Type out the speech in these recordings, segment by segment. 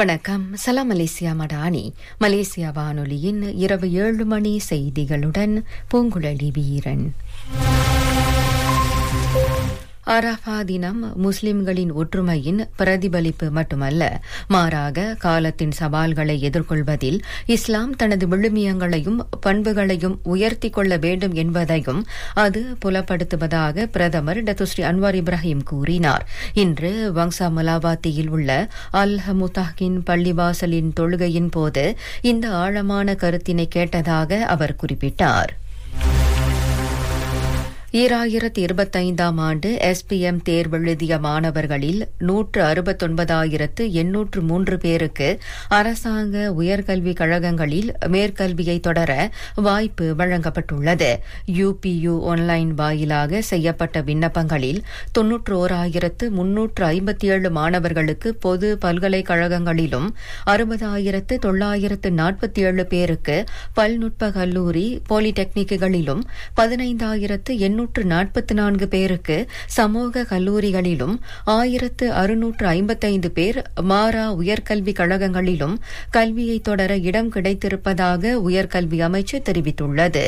வணக்கம் சலாம் Malaysia Madani Malaysia வானொலியின் இரவு ஏழு மணி செய்திகளுடன் பூங்குழலி வீரன் அரஃபா தினம் முஸ்லிம்களின் ஒற்றுமையின் பிரதிபலிப்பு மட்டுமல்ல மாறாக காலத்தின் சவால்களை எதிர்கொள்வதில் இஸ்லாம் தனது விழுமியங்களையும் பண்புகளையும் உயர்த்தி கொள்ள வேண்டும் என்பதையும் அது புலப்படுத்துவதாக பிரதமர் டத்துஸ்ரீ அன்வார் இப்ராஹிம் கூறினார் இன்று வங்சா மலாவாத்தியில் உள்ள அல் முத்தாஹின் பள்ளிவாசலின் தொழுகையின் போது இந்த ஆழமான கருத்தினை கேட்டதாக அவர் குறிப்பிட்டார் ஈராயிரத்தி இருபத்தைந்தாம் ஆண்டு எஸ்பிஎம் தேர்வெழுதிய மாணவர்களில் நூற்று அறுபத்தொன்பதாயிரத்து எண்ணூற்று மூன்று பேருக்கு அரசாங்க உயர்கல்விக் கழகங்களில் மேற்கல்வியை தொடர வாய்ப்பு வழங்கப்பட்டுள்ளது யுபியு ஆன்லைன் வாயிலாக செய்யப்பட்ட விண்ணப்பங்களில் தொன்னூற்றோராயிரத்து முன்னூற்று ஐம்பத்தி ஏழு மாணவர்களுக்கு பொது பல்கலைக்கழகங்களிலும் அறுபதாயிரத்து தொள்ளாயிரத்து நாற்பத்தி ஏழு பேருக்கு பல்நுட்ப கல்லூரி பாலிடெக்னிக்குகளிலும் பதினைந்தாயிரத்து எண்ணூற்று இருநூற்று நாற்பத்தி நான்கு பேருக்கு சமூக கல்லூரிகளிலும் ஆயிரத்து அறுநூற்று ஐம்பத்தைந்து பேர் மாரா உயர்கல்விக் கழகங்களிலும் கல்வியை தொடர இடம் கிடைத்திருப்பதாக உயர்கல்வி அமைச்சு தெரிவித்துள்ளது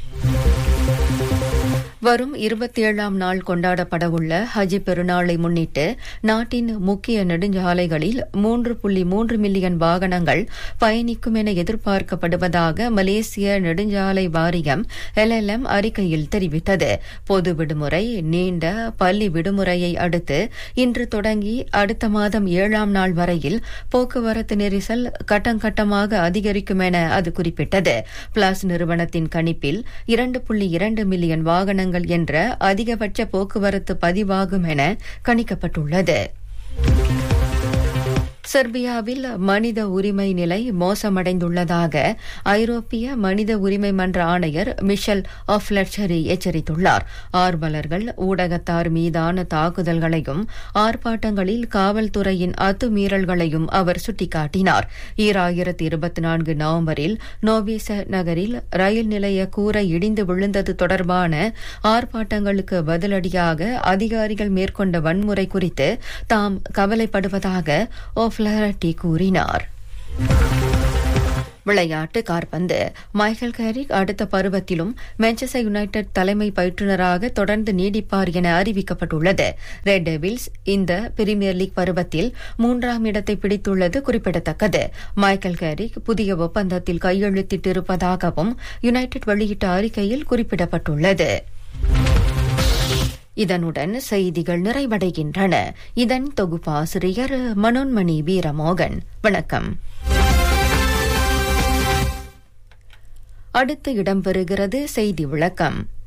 வரும் இருபத்தி ஏழாம் நாள் கொண்டாடப்படவுள்ள ஹஜ் பெருநாளை முன்னிட்டு நாட்டின் முக்கிய நெடுஞ்சாலைகளில் மூன்று புள்ளி மூன்று மில்லியன் வாகனங்கள் பயணிக்கும் என எதிர்பார்க்கப்படுவதாக மலேசிய நெடுஞ்சாலை வாரியம் எல்எல்எம் அறிக்கையில் தெரிவித்தது பொது விடுமுறை நீண்ட பள்ளி விடுமுறையை அடுத்து இன்று தொடங்கி அடுத்த மாதம் ஏழாம் நாள் வரையில் போக்குவரத்து நெரிசல் கட்டங்கட்டமாக அதிகரிக்கும் என அது குறிப்பிட்டது பிளாஸ் நிறுவனத்தின் கணிப்பில் இரண்டு புள்ளி இரண்டு மில்லியன் வாகனங்கள் என்ற அதிகபட்ச போக்குவரத்து பதிவாகும் என கணிக்கப்பட்டுள்ளது செர்பியாவில் மனித உரிமை நிலை மோசமடைந்துள்ளதாக ஐரோப்பிய மனித உரிமை மன்ற ஆணையர் மிஷல் ஆஃப்லட்சரி எச்சரித்துள்ளார் ஆர்வலர்கள் ஊடகத்தார் மீதான தாக்குதல்களையும் ஆர்ப்பாட்டங்களில் காவல்துறையின் அத்துமீறல்களையும் அவர் சுட்டிக்காட்டினார் ஈராயிரத்தி இருபத்தி நான்கு நவம்பரில் நோவிச நகரில் ரயில் நிலைய கூரை இடிந்து விழுந்தது தொடர்பான ஆர்ப்பாட்டங்களுக்கு பதிலடியாக அதிகாரிகள் மேற்கொண்ட வன்முறை குறித்து தாம் கவலைப்படுவதாக ஓஃப்லரட்டி கூறினார் விளையாட்டு கார்பந்து மைக்கேல் கேரிக் அடுத்த பருவத்திலும் மான்செஸ்டர் யுனைடெட் தலைமை பயிற்றுநராக தொடர்ந்து நீடிப்பார் என அறிவிக்கப்பட்டுள்ளது ரெட் டெவில்ஸ் இந்த பிரீமியர் லீக் பருவத்தில் மூன்றாம் இடத்தை பிடித்துள்ளது குறிப்பிடத்தக்கது மைக்கேல் கேரிக் புதிய ஒப்பந்தத்தில் கையெழுத்திட்டிருப்பதாகவும் யுனைடெட் வெளியிட்ட அறிக்கையில் குறிப்பிடப்பட்டுள்ளது இதனுடன் செய்திகள் நிறைவடைகின்றன இதன் தொகுப்பாசிரியர் மனோன்மணி வீரமோகன் வணக்கம் அடுத்து இடம்பெறுகிறது செய்தி விளக்கம்